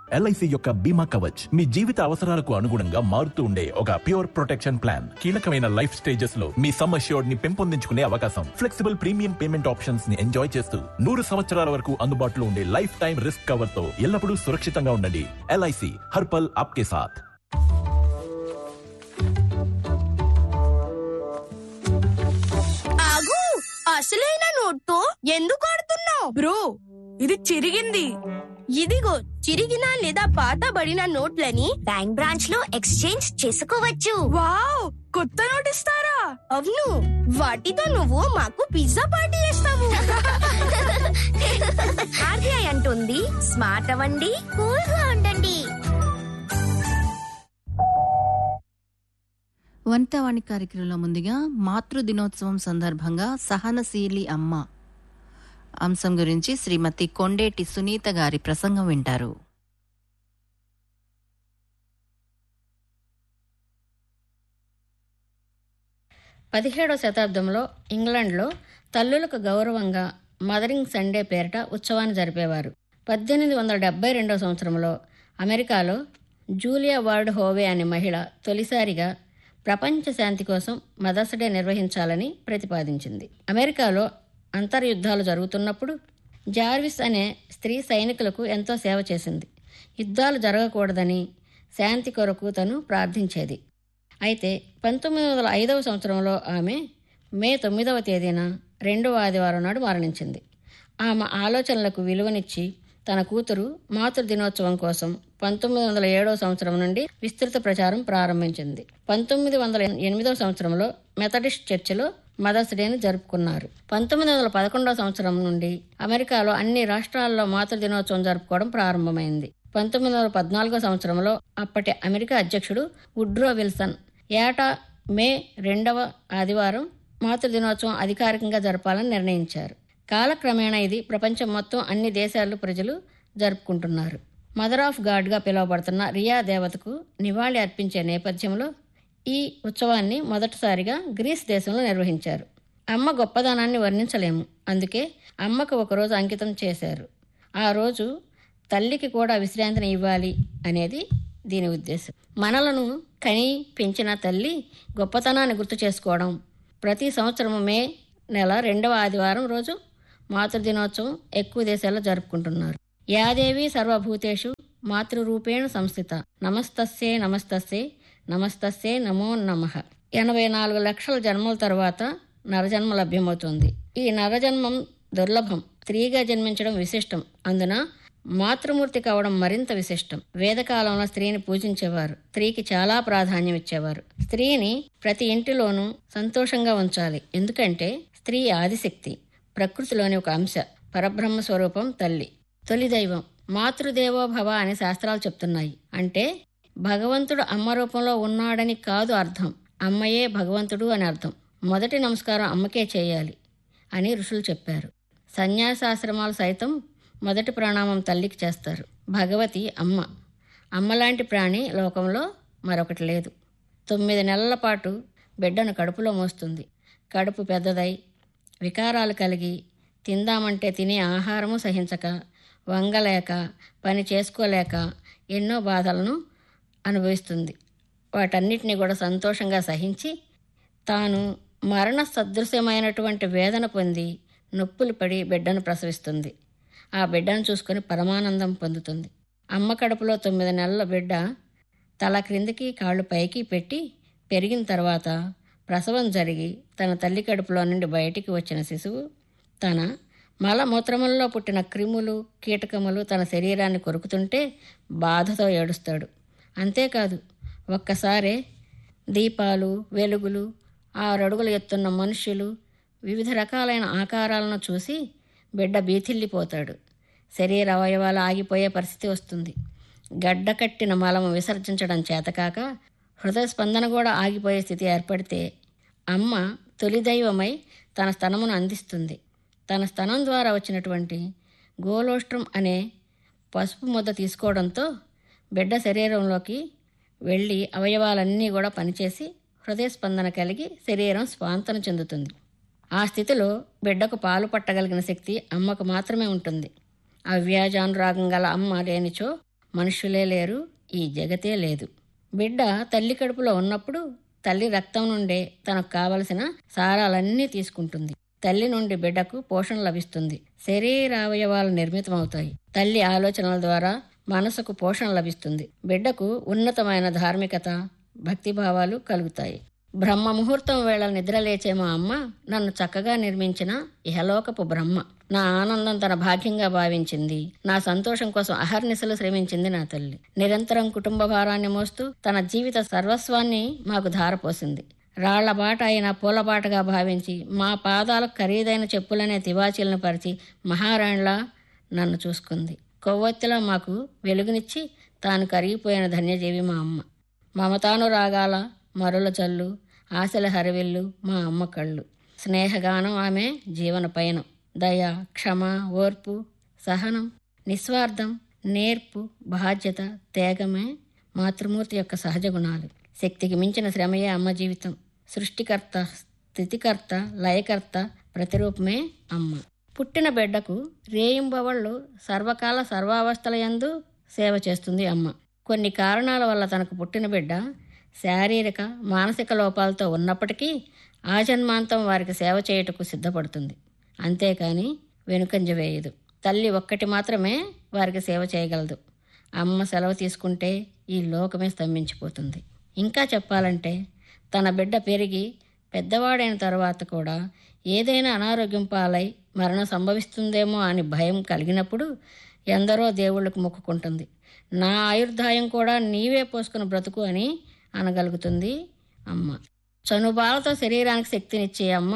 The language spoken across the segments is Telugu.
ఎల్ఐసి యొక్క బీమా కవచ్ మీ జీవిత అవసరాలకు అనుగుణంగా మారుతూ ఉండే ఒక ప్యూర్ ప్రొటెక్షన్ ప్లాన్ కీలకమైన లైఫ్ స్టేజెస్ లో మీ సమ్ అష్యూర్డ్ ని పెంపొందించుకునే అవకాశం ఫ్లెక్సిబుల్ ప్రీమియం పేమెంట్ ఆప్షన్స్ ని ఎంజాయ్ చేస్తూ నూరు సంవత్సరాల వరకు అందుబాటులో ఉండే లైఫ్ టైం రిస్క్ కవర్ తో ఎల్లప్పుడూ సురక్షితంగా ఉండండి ఎల్ఐసి హర్పల్ ఆప్కే సాథ్ ఆగు అసలైన నోట్తో ఎందుకు ఆడుతున్నావు బ్రో ఇది చిరిగింది ఇదిగో చిరిగిన లేదా పాతబడిన నోట్లని బ్యాంక్ బ్రాంచ్ లో ఎక్స్చేంజ్ చేసుకోవచ్చు వావ్ కొత్త నోట్ ఇస్తారా అవును వాటితో నువ్వు మాకు పిజ్జా పార్టీ చేస్తావు ఆర్బీఐ అంటుంది స్మార్ట్ అవ్వండి కూల్ గా ఉండండి వంటవాణి కార్యక్రమంలో ముందుగా మాతృ దినోత్సవం సందర్భంగా సహనశీలి అమ్మ అంశం గురించి శ్రీమతి కొండేటి సునీత గారి ప్రసంగం వింటారు పదిహేడవ శతాబ్దంలో ఇంగ్లాండ్లో తల్లులకు గౌరవంగా మదరింగ్ సండే పేరిట ఉత్సవాన్ని జరిపేవారు పద్దెనిమిది వందల డెబ్బై రెండవ సంవత్సరంలో అమెరికాలో జూలియా వార్డ్ హోవే అనే మహిళ తొలిసారిగా ప్రపంచ శాంతి కోసం మదర్స్ డే నిర్వహించాలని ప్రతిపాదించింది అమెరికాలో అంతర్యుద్ధాలు జరుగుతున్నప్పుడు జార్విస్ అనే స్త్రీ సైనికులకు ఎంతో సేవ చేసింది యుద్ధాలు జరగకూడదని శాంతి కొరకు తను ప్రార్థించేది అయితే పంతొమ్మిది వందల ఐదవ సంవత్సరంలో ఆమె మే తొమ్మిదవ తేదీన రెండవ ఆదివారం నాడు మరణించింది ఆమె ఆలోచనలకు విలువనిచ్చి తన కూతురు మాతృ దినోత్సవం కోసం పంతొమ్మిది వందల ఏడవ సంవత్సరం నుండి విస్తృత ప్రచారం ప్రారంభించింది పంతొమ్మిది వందల ఎనిమిదవ సంవత్సరంలో మెథడిస్ట్ చర్చిలో మదర్స్ డేని జరుపుకున్నారు పంతొమ్మిది వందల పదకొండవ సంవత్సరం నుండి అమెరికాలో అన్ని రాష్ట్రాల్లో మాతృ దినోత్సవం జరుపుకోవడం ప్రారంభమైంది పంతొమ్మిది వందల పద్నాలుగో సంవత్సరంలో అప్పటి అమెరికా అధ్యక్షుడు వుడ్రో విల్సన్ ఏటా మే రెండవ ఆదివారం మాతృ దినోత్సవం అధికారికంగా జరపాలని నిర్ణయించారు కాలక్రమేణా ఇది ప్రపంచం మొత్తం అన్ని దేశాలు ప్రజలు జరుపుకుంటున్నారు మదర్ ఆఫ్ గాడ్గా పిలువబడుతున్న రియా దేవతకు నివాళి అర్పించే నేపథ్యంలో ఈ ఉత్సవాన్ని మొదటిసారిగా గ్రీస్ దేశంలో నిర్వహించారు అమ్మ గొప్పదనాన్ని వర్ణించలేము అందుకే అమ్మకు ఒకరోజు అంకితం చేశారు ఆ రోజు తల్లికి కూడా విశ్రాంతిని ఇవ్వాలి అనేది దీని ఉద్దేశం మనలను కని పెంచిన తల్లి గొప్పతనాన్ని గుర్తు చేసుకోవడం ప్రతి సంవత్సరం మే నెల రెండవ ఆదివారం రోజు మాతృ దినోత్సవం ఎక్కువ దేశాల్లో జరుపుకుంటున్నారు యాదేవి సర్వభూతేషు మాతృరూపేణ సంస్థిత నమస్తస్సే నమస్తస్సే నమస్తస్సే నమో నమః ఎనభై నాలుగు లక్షల జన్మల తర్వాత నరజన్మ లభ్యమవుతుంది ఈ నరజన్మం దుర్లభం స్త్రీగా జన్మించడం విశిష్టం అందున మాతృమూర్తి కావడం మరింత విశిష్టం వేదకాలంలో స్త్రీని పూజించేవారు స్త్రీకి చాలా ప్రాధాన్యం ఇచ్చేవారు స్త్రీని ప్రతి ఇంటిలోనూ సంతోషంగా ఉంచాలి ఎందుకంటే స్త్రీ ఆదిశక్తి ప్రకృతిలోని ఒక అంశ పరబ్రహ్మ స్వరూపం తల్లి తొలి దైవం మాతృదేవో భవ అని శాస్త్రాలు చెప్తున్నాయి అంటే భగవంతుడు అమ్మ రూపంలో ఉన్నాడని కాదు అర్థం అమ్మయే భగవంతుడు అని అర్థం మొదటి నమస్కారం అమ్మకే చేయాలి అని ఋషులు చెప్పారు సన్యాసాశ్రమాలు సైతం మొదటి ప్రణామం తల్లికి చేస్తారు భగవతి అమ్మ అమ్మలాంటి ప్రాణి లోకంలో మరొకటి లేదు తొమ్మిది నెలల పాటు బిడ్డను కడుపులో మోస్తుంది కడుపు పెద్దదై వికారాలు కలిగి తిందామంటే తినే ఆహారము సహించక వంగలేక పని చేసుకోలేక ఎన్నో బాధలను అనుభవిస్తుంది వాటన్నిటిని కూడా సంతోషంగా సహించి తాను మరణ సదృశ్యమైనటువంటి వేదన పొంది నొప్పులు పడి బిడ్డను ప్రసవిస్తుంది ఆ బిడ్డను చూసుకొని పరమానందం పొందుతుంది అమ్మ కడుపులో తొమ్మిది నెలల బిడ్డ తల క్రిందికి కాళ్ళు పైకి పెట్టి పెరిగిన తర్వాత ప్రసవం జరిగి తన తల్లి కడుపులో నుండి బయటికి వచ్చిన శిశువు తన మలమూత్రములలో పుట్టిన క్రిములు కీటకములు తన శరీరాన్ని కొరుకుతుంటే బాధతో ఏడుస్తాడు అంతేకాదు ఒక్కసారే దీపాలు వెలుగులు ఆరడుగులు ఎత్తున్న మనుష్యులు వివిధ రకాలైన ఆకారాలను చూసి బిడ్డ బీతిల్లిపోతాడు శరీర అవయవాలు ఆగిపోయే పరిస్థితి వస్తుంది గడ్డ కట్టిన మలము విసర్జించడం చేతకాక హృదయ స్పందన కూడా ఆగిపోయే స్థితి ఏర్పడితే అమ్మ తొలి దైవమై తన స్తనమును అందిస్తుంది తన స్తనం ద్వారా వచ్చినటువంటి గోలోష్ట్రం అనే పసుపు ముద్ద తీసుకోవడంతో బిడ్డ శరీరంలోకి వెళ్ళి అవయవాలన్నీ కూడా పనిచేసి హృదయ స్పందన కలిగి శరీరం స్వాంతన చెందుతుంది ఆ స్థితిలో బిడ్డకు పాలు పట్టగలిగిన శక్తి అమ్మకు మాత్రమే ఉంటుంది అవ్యాజానురాగం గల అమ్మ లేనిచో మనుషులే లేరు ఈ జగతే లేదు బిడ్డ తల్లి కడుపులో ఉన్నప్పుడు తల్లి రక్తం నుండే తనకు కావలసిన సారాలన్నీ తీసుకుంటుంది తల్లి నుండి బిడ్డకు పోషణ లభిస్తుంది శరీరావయవాలు నిర్మితమవుతాయి తల్లి ఆలోచనల ద్వారా మనసుకు పోషణ లభిస్తుంది బిడ్డకు ఉన్నతమైన ధార్మికత భక్తిభావాలు కలుగుతాయి బ్రహ్మ ముహూర్తం వేళ నిద్రలేచే మా అమ్మ నన్ను చక్కగా నిర్మించిన ఇహలోకపు బ్రహ్మ నా ఆనందం తన భాగ్యంగా భావించింది నా సంతోషం కోసం అహర్నిశలు శ్రమించింది నా తల్లి నిరంతరం కుటుంబ భారాన్ని మోస్తూ తన జీవిత సర్వస్వాన్ని మాకు ధారపోసింది రాళ్ల బాట అయిన పూలబాటగా భావించి మా పాదాలకు ఖరీదైన చెప్పులనే తివాచీలను పరిచి మహారాణిలా నన్ను చూసుకుంది కొవ్వొత్తిలా మాకు వెలుగునిచ్చి తాను కరిగిపోయిన ధన్యజీవి మా అమ్మ మమతాను రాగాల మరుల జల్లు ఆశల హరివిల్లు మా అమ్మ కళ్ళు స్నేహగానం ఆమె జీవన పయనం దయ క్షమ ఓర్పు సహనం నిస్వార్థం నేర్పు బాధ్యత త్యాగమే మాతృమూర్తి యొక్క సహజ గుణాలు శక్తికి మించిన శ్రమయే అమ్మ జీవితం సృష్టికర్త స్థితికర్త లయకర్త ప్రతిరూపమే అమ్మ పుట్టిన బిడ్డకు రేయింబవళ్ళు సర్వకాల సర్వావస్థలయందు సేవ చేస్తుంది అమ్మ కొన్ని కారణాల వల్ల తనకు పుట్టిన బిడ్డ శారీరక మానసిక లోపాలతో ఉన్నప్పటికీ ఆజన్మాంతం వారికి సేవ చేయుటకు సిద్ధపడుతుంది అంతేకాని వెనుకంజ వేయదు తల్లి ఒక్కటి మాత్రమే వారికి సేవ చేయగలదు అమ్మ సెలవు తీసుకుంటే ఈ లోకమే స్తంభించిపోతుంది ఇంకా చెప్పాలంటే తన బిడ్డ పెరిగి పెద్దవాడైన తర్వాత కూడా ఏదైనా అనారోగ్యం పాలై మరణం సంభవిస్తుందేమో అని భయం కలిగినప్పుడు ఎందరో దేవుళ్ళకు మొక్కుకుంటుంది నా ఆయుర్దాయం కూడా నీవే పోసుకుని బ్రతుకు అని అనగలుగుతుంది అమ్మ చనుబాలతో శరీరానికి శక్తినిచ్చే అమ్మ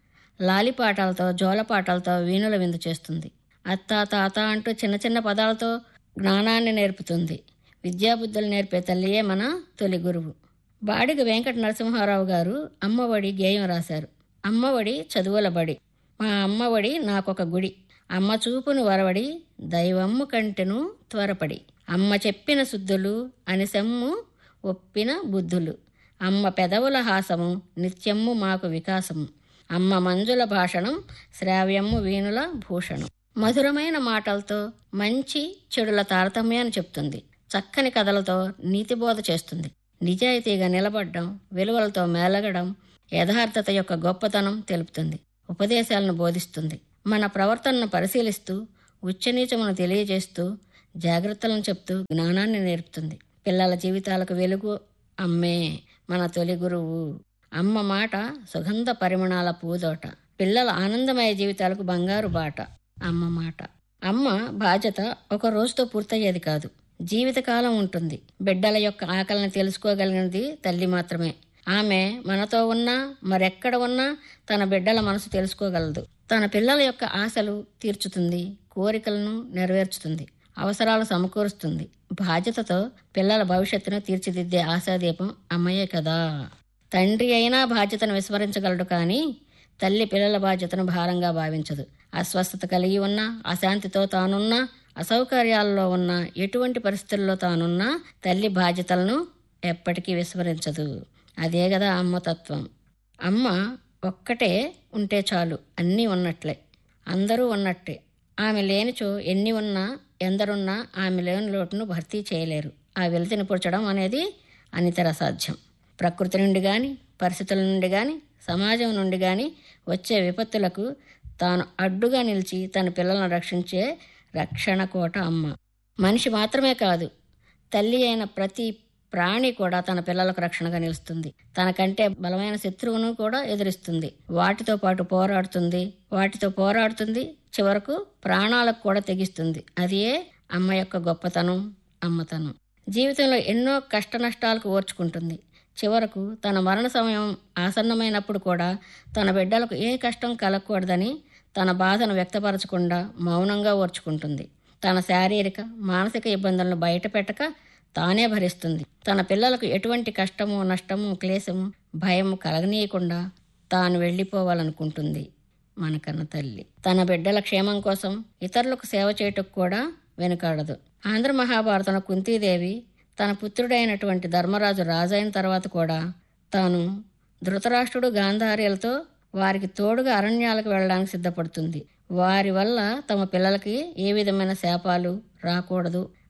లాలిపాటాలతో జోలపాటాలతో వీణుల విందు చేస్తుంది అత్త తాత అంటూ చిన్న చిన్న పదాలతో జ్ఞానాన్ని నేర్పుతుంది విద్యాబుద్ధులు నేర్పే తల్లియే మన తొలి గురువు బాడిగ వెంకట నరసింహారావు గారు అమ్మఒడి గేయం రాశారు అమ్మఒడి చదువుల బడి మా అమ్మఒడి నాకొక గుడి అమ్మ చూపును వరవడి దైవమ్ము కంటెను త్వరపడి అమ్మ చెప్పిన శుద్ధులు అనిసెమ్ము ఒప్పిన బుద్ధులు అమ్మ పెదవుల హాసము నిత్యమ్ము మాకు వికాసము అమ్మ మంజుల భాషణం శ్రావ్యమ్ము వీణుల భూషణం మధురమైన మాటలతో మంచి చెడుల తారతమ్యాన్ని చెప్తుంది చక్కని కథలతో నీతిబోధ చేస్తుంది నిజాయితీగా నిలబడడం విలువలతో మేలగడం యథార్థత యొక్క గొప్పతనం తెలుపుతుంది ఉపదేశాలను బోధిస్తుంది మన ప్రవర్తనను పరిశీలిస్తూ ఉచ్చనీచమును తెలియజేస్తూ జాగ్రత్తలను చెప్తూ జ్ఞానాన్ని నేర్పుతుంది పిల్లల జీవితాలకు వెలుగు అమ్మే మన తొలి గురువు అమ్మ మాట సుగంధ పరిమళాల పూదోట పిల్లల ఆనందమయ జీవితాలకు బంగారు బాట అమ్మ మాట అమ్మ బాధ్యత ఒక రోజుతో పూర్తయ్యేది కాదు జీవితకాలం ఉంటుంది బిడ్డల యొక్క ఆకలిని తెలుసుకోగలిగినది తల్లి మాత్రమే ఆమె మనతో ఉన్నా మరెక్కడ ఉన్నా తన బిడ్డల మనసు తెలుసుకోగలదు తన పిల్లల యొక్క ఆశలు తీర్చుతుంది కోరికలను నెరవేర్చుతుంది అవసరాలు సమకూరుస్తుంది బాధ్యతతో పిల్లల భవిష్యత్తును తీర్చిదిద్దే ఆశాదీపం అమ్మయ్యే కదా తండ్రి అయినా బాధ్యతను విస్మరించగలడు కానీ తల్లి పిల్లల బాధ్యతను భారంగా భావించదు అస్వస్థత కలిగి ఉన్నా అశాంతితో తానున్నా అసౌకర్యాల్లో ఉన్న ఎటువంటి పరిస్థితుల్లో తానున్నా తల్లి బాధ్యతలను ఎప్పటికీ విస్మరించదు అదే కదా అమ్మతత్వం అమ్మ ఒక్కటే ఉంటే చాలు అన్నీ ఉన్నట్లే అందరూ ఉన్నట్టే ఆమె లేనిచో ఎన్ని ఉన్నా ఎందరున్నా ఆమె లేని లోటును భర్తీ చేయలేరు ఆ వెలితిని పుడ్చడం అనేది అనితర సాధ్యం ప్రకృతి నుండి కానీ పరిస్థితుల నుండి కానీ సమాజం నుండి కానీ వచ్చే విపత్తులకు తాను అడ్డుగా నిలిచి తన పిల్లలను రక్షించే రక్షణ కోట అమ్మ మనిషి మాత్రమే కాదు తల్లి అయిన ప్రతి ప్రాణి కూడా తన పిల్లలకు రక్షణగా నిలుస్తుంది తనకంటే బలమైన శత్రువును కూడా ఎదురిస్తుంది వాటితో పాటు పోరాడుతుంది వాటితో పోరాడుతుంది చివరకు ప్రాణాలకు కూడా తెగిస్తుంది అదే అమ్మ యొక్క గొప్పతనం అమ్మతనం జీవితంలో ఎన్నో కష్ట నష్టాలకు ఓర్చుకుంటుంది చివరకు తన మరణ సమయం ఆసన్నమైనప్పుడు కూడా తన బిడ్డలకు ఏ కష్టం కలగకూడదని తన బాధను వ్యక్తపరచకుండా మౌనంగా ఓర్చుకుంటుంది తన శారీరక మానసిక ఇబ్బందులను బయటపెట్టక తానే భరిస్తుంది తన పిల్లలకు ఎటువంటి కష్టము నష్టము క్లేశము భయము కలగనీయకుండా తాను వెళ్ళిపోవాలనుకుంటుంది మనకన్న తల్లి తన బిడ్డల క్షేమం కోసం ఇతరులకు సేవ చేయటకు కూడా వెనుకాడదు ఆంధ్ర మహాభారతంలో కుంతీదేవి తన పుత్రుడైనటువంటి ధర్మరాజు రాజైన తర్వాత కూడా తాను ధృతరాష్ట్రుడు గాంధార్యులతో వారికి తోడుగా అరణ్యాలకు వెళ్ళడానికి సిద్ధపడుతుంది వారి వల్ల తమ పిల్లలకి ఏ విధమైన శాపాలు రాకూడదు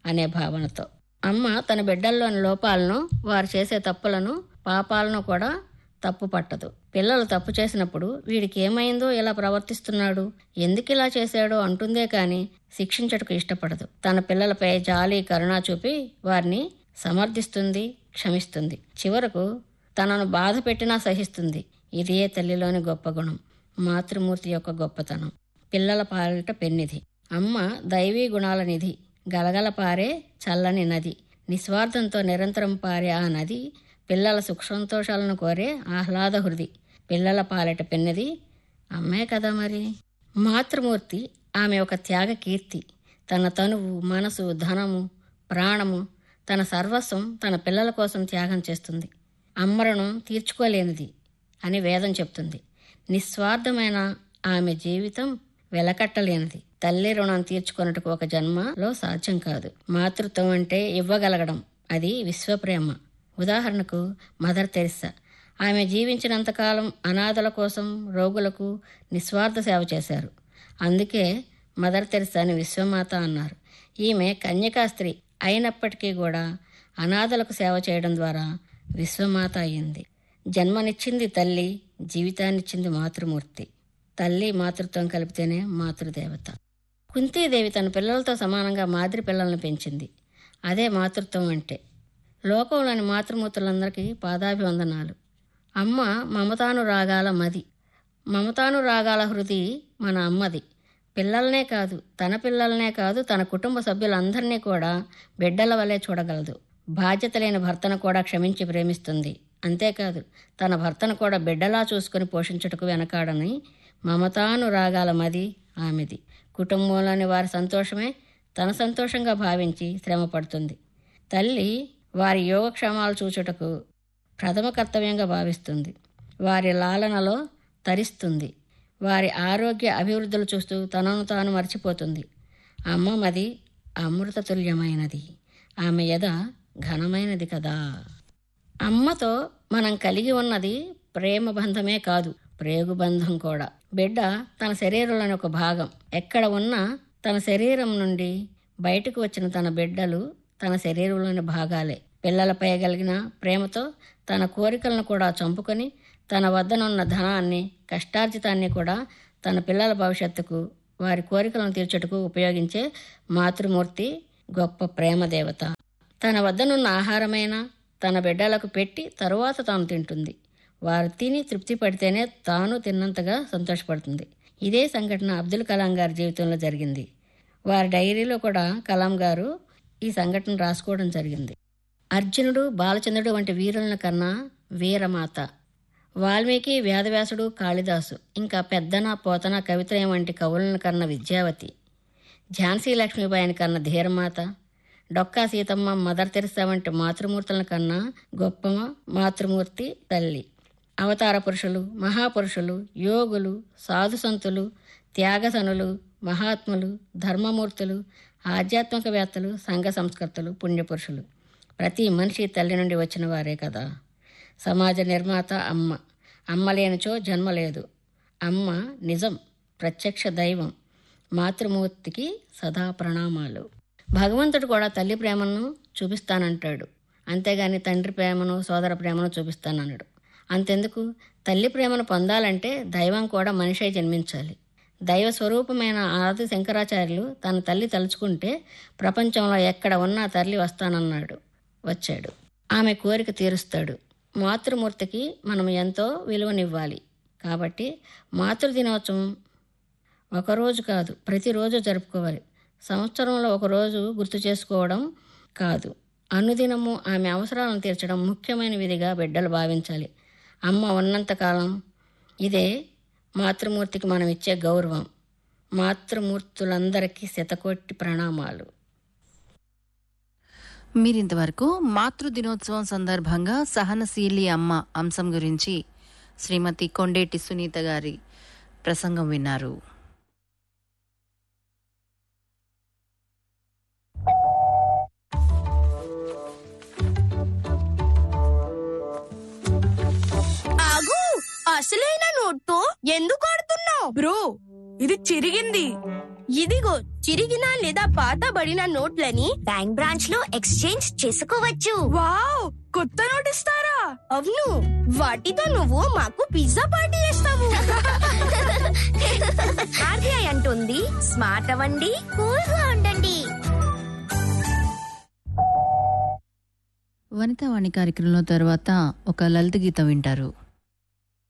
అనే భావనతో అమ్మ తన బిడ్డల్లోని లోపాలను వారు చేసే తప్పులను పాపాలను కూడా తప్పు పట్టదు పిల్లలు తప్పు చేసినప్పుడు వీడికి ఏమైందో ఇలా ప్రవర్తిస్తున్నాడు ఎందుకు ఇలా చేశాడో అంటుందే కాని శిక్షించటకు ఇష్టపడదు తన పిల్లలపై జాలి కరుణ చూపి వారిని సమర్థిస్తుంది క్షమిస్తుంది చివరకు తనను బాధ పెట్టినా సహిస్తుంది ఇదే తల్లిలోని గొప్ప గుణం మాతృమూర్తి యొక్క గొప్పతనం పిల్లల పాలిట పెన్నిధి అమ్మ దైవీ గుణాల నిధి గలగల పారే చల్లని నది నిస్వార్థంతో నిరంతరం పారే ఆ నది పిల్లల సుఖ సంతోషాలను కోరే ఆహ్లాద హృది పిల్లల పాలిట పెన్నిది అమ్మే కదా మరి మాతృమూర్తి ఆమె ఒక త్యాగ కీర్తి తన తనువు మనసు ధనము ప్రాణము తన సర్వస్వం తన పిల్లల కోసం త్యాగం చేస్తుంది అమ్మరణం తీర్చుకోలేనిది అని వేదం చెప్తుంది నిస్వార్థమైన ఆమె జీవితం వెలకట్టలేనిది తల్లి రుణం తీర్చుకొనుటకు ఒక జన్మలో సాధ్యం కాదు మాతృత్వం అంటే ఇవ్వగలగడం అది విశ్వప్రేమ ఉదాహరణకు మదర్ తెరిస్సా ఆమె జీవించినంతకాలం అనాథల కోసం రోగులకు నిస్వార్థ సేవ చేశారు అందుకే మదర్ తెరిసాని విశ్వమాత అన్నారు ఈమె కన్యకా స్త్రీ అయినప్పటికీ కూడా అనాథలకు సేవ చేయడం ద్వారా విశ్వమాత అయింది జన్మనిచ్చింది తల్లి జీవితాన్నిచ్చింది మాతృమూర్తి తల్లి మాతృత్వం కలిపితేనే మాతృదేవత కుంతీదేవి తన పిల్లలతో సమానంగా మాదిరి పిల్లల్ని పెంచింది అదే మాతృత్వం అంటే లోకంలోని మాతృమూర్తులందరికీ పాదాభివందనాలు అమ్మ మమతాను రాగాల మది మమతాను రాగాల హృది మన అమ్మది పిల్లలనే కాదు తన పిల్లలనే కాదు తన కుటుంబ సభ్యులందరినీ కూడా బిడ్డల వలె చూడగలదు బాధ్యత లేని భర్తను కూడా క్షమించి ప్రేమిస్తుంది అంతేకాదు తన భర్తను కూడా బిడ్డలా చూసుకుని పోషించుటకు వెనకాడని మమతాను రాగాల మది ఆమెది కుటుంబంలోని వారి సంతోషమే తన సంతోషంగా భావించి శ్రమ పడుతుంది తల్లి వారి యోగక్షేమాలు చూచుటకు ప్రథమ కర్తవ్యంగా భావిస్తుంది వారి లాలనలో తరిస్తుంది వారి ఆరోగ్య అభివృద్ధులు చూస్తూ తనను తాను మర్చిపోతుంది అమ్మ మది అమృత తుల్యమైనది ఆమె యద ఘనమైనది కదా అమ్మతో మనం కలిగి ఉన్నది ప్రేమ బంధమే కాదు ప్రేగు బంధం కూడా బిడ్డ తన శరీరంలోని ఒక భాగం ఎక్కడ ఉన్నా తన శరీరం నుండి బయటకు వచ్చిన తన బిడ్డలు తన శరీరంలోని భాగాలే పిల్లలపై కలిగిన ప్రేమతో తన కోరికలను కూడా చంపుకొని తన వద్దనున్న ధనాన్ని కష్టార్జితాన్ని కూడా తన పిల్లల భవిష్యత్తుకు వారి కోరికలను తీర్చుటకు ఉపయోగించే మాతృమూర్తి గొప్ప ప్రేమ దేవత తన వద్దనున్న ఆహారమైన తన బిడ్డలకు పెట్టి తరువాత తాను తింటుంది వారు తిని తృప్తి పడితేనే తాను తిన్నంతగా సంతోషపడుతుంది ఇదే సంఘటన అబ్దుల్ కలాం గారి జీవితంలో జరిగింది వారి డైరీలో కూడా కలాం గారు ఈ సంఘటన రాసుకోవడం జరిగింది అర్జునుడు బాలచంద్రుడు వంటి వీరుల కన్నా వీరమాత వాల్మీకి వేదవ్యాసుడు కాళిదాసు ఇంకా పెద్దన పోతన కవిత్రయం వంటి కవులను కన్న విద్యావతి ఝాన్సీ లక్ష్మీబాయిని కన్న ధీరమాత డొక్కా సీతమ్మ మదర్ తెరిసా వంటి మాతృమూర్తుల కన్నా గొప్ప మాతృమూర్తి తల్లి అవతార పురుషులు మహాపురుషులు యోగులు సాధుసంతులు త్యాగసనులు మహాత్ములు ధర్మమూర్తులు ఆధ్యాత్మికవేత్తలు సంఘ సంస్కర్తలు పుణ్యపురుషులు ప్రతి మనిషి తల్లి నుండి వచ్చిన వారే కదా సమాజ నిర్మాత అమ్మ అమ్మ లేనిచో జన్మ లేదు అమ్మ నిజం ప్రత్యక్ష దైవం మాతృమూర్తికి సదా ప్రణామాలు భగవంతుడు కూడా తల్లి ప్రేమను చూపిస్తానంటాడు అంతేగాని తండ్రి ప్రేమను సోదర ప్రేమను చూపిస్తానన్నాడు అంతెందుకు తల్లి ప్రేమను పొందాలంటే దైవం కూడా మనిషి జన్మించాలి దైవ స్వరూపమైన ఆది శంకరాచార్యులు తన తల్లి తలుచుకుంటే ప్రపంచంలో ఎక్కడ ఉన్నా తల్లి వస్తానన్నాడు వచ్చాడు ఆమె కోరిక తీరుస్తాడు మాతృమూర్తికి మనం ఎంతో విలువనివ్వాలి కాబట్టి మాతృ దినోత్సవం ఒకరోజు కాదు ప్రతిరోజు జరుపుకోవాలి సంవత్సరంలో ఒకరోజు గుర్తు చేసుకోవడం కాదు అనుదినము ఆమె అవసరాలను తీర్చడం ముఖ్యమైన విధిగా బిడ్డలు భావించాలి అమ్మ ఉన్నంతకాలం ఇదే మాతృమూర్తికి మనం ఇచ్చే గౌరవం మాతృమూర్తులందరికీ శతకోటి ప్రణామాలు మీరింతవరకు మాతృ దినోత్సవం సందర్భంగా సహనశీలి అమ్మ అంశం గురించి శ్రీమతి కొండేటి సునీత గారి ప్రసంగం విన్నారు ఆగు అసలైన నోట్తో ఎందుకు ఆడుతున్నావు బ్రో ఇది చిరిగింది ఇదిగో చిరిగిన లేదా పాతబడిన నోట్లని బ్యాంక్ బ్రాంచ్ లో ఎక్స్చేంజ్ చేసుకోవచ్చు వావ్ కొత్త నోట్ ఇస్తారా అవును వాటితో నువ్వు మాకు పిజ్జా పార్టీ చేస్తావు ఆర్బీఐ అంటుంది స్మార్ట్ అవ్వండి కూల్ గా ఉండండి వనితావాణి కార్యక్రమంలో తర్వాత ఒక లలిత గీతం వింటారు